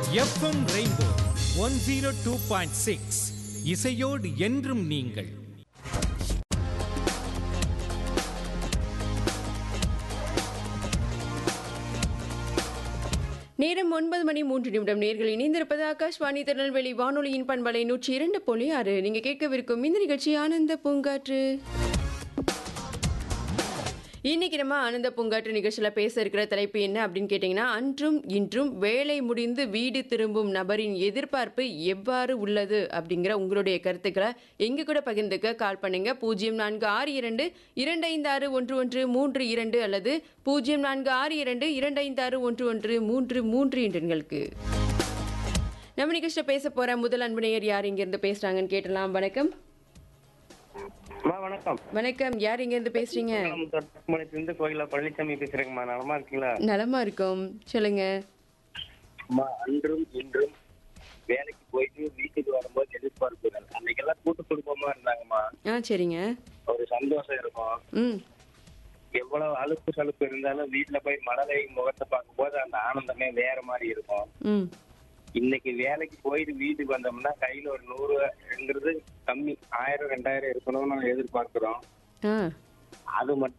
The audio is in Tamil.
FM rainbow one zero two point six இசையோடு என்றும் நீங்கள் நேரம் ஒன்பது மணி மூன்று நிமிடம் நேர்கள் இணைந்திருப்பது ஆகாஷ்வாணி திருநெல்வேலி வானொலியின் பண்பலை நூற்றி இரண்டு புள்ளி ஆறு நீங்க கேட்கவிருக்கும் இந்த நிகழ்ச்சி ஆனந்த பூங்காற்று இன்னைக்கு நம்ம ஆனந்த பூங்காற்று நிகழ்ச்சியில் பேச இருக்கிற தலைப்பு என்ன அப்படின்னு கேட்டிங்கன்னா அன்றும் இன்றும் வேலை முடிந்து வீடு திரும்பும் நபரின் எதிர்பார்ப்பு எவ்வாறு உள்ளது அப்படிங்கிற உங்களுடைய கருத்துக்களை எங்க கூட பகிர்ந்துக்க கால் பண்ணுங்க பூஜ்ஜியம் நான்கு ஆறு இரண்டு இரண்டு ஐந்து ஆறு ஒன்று ஒன்று மூன்று இரண்டு அல்லது பூஜ்ஜியம் நான்கு ஆறு இரண்டு இரண்டு ஐந்து ஆறு ஒன்று ஒன்று மூன்று மூன்று என்ற எண்களுக்கு நம்ம நிகழ்ச்சியில் பேச போற முதல் அன்பனையர் யார் இங்கிருந்து பேசுறாங்கன்னு கேட்டலாம் வணக்கம் அம்மா வணக்கம் வணக்கம் யார் இங்கிருந்து பேசுறீங்க இருந்து கோயிலா பழனிசாமி பேசுறேங்கம்மா நலமா இருக்கீங்களா நலமா இருக்கோம் சொல்லுங்க அம்மா அன்றும் இன்றும் வேலைக்கு போயிட்டு வீட்டுக்கு வரும்போது எதிர்பார்ப்புகள் அன்னைக்கெல்லாம் கூட்டு குடும்பமா இருந்தாங்கம்மா ஆ சரிங்க ஒரு சந்தோஷம் இருக்கும் ம் எவ்வளவு அலுப்பு சலுப்பு இருந்தாலும் வீட்டுல போய் மழலை முகத்தை பார்க்கும்போது அந்த ஆனந்தமே வேற மாதிரி இருக்கும் ம் இன்னைக்கு வேலைக்கு போயிட்டு வீட்டுக்கு வந்தோம்னா கையில ஒரு நூறுங்கிறது கம்மி ஆயிரம் ரெண்டாயிரம் இருக்கணும்னு எதிர்பார்க்கிறோம் ஆ அது மட்டும்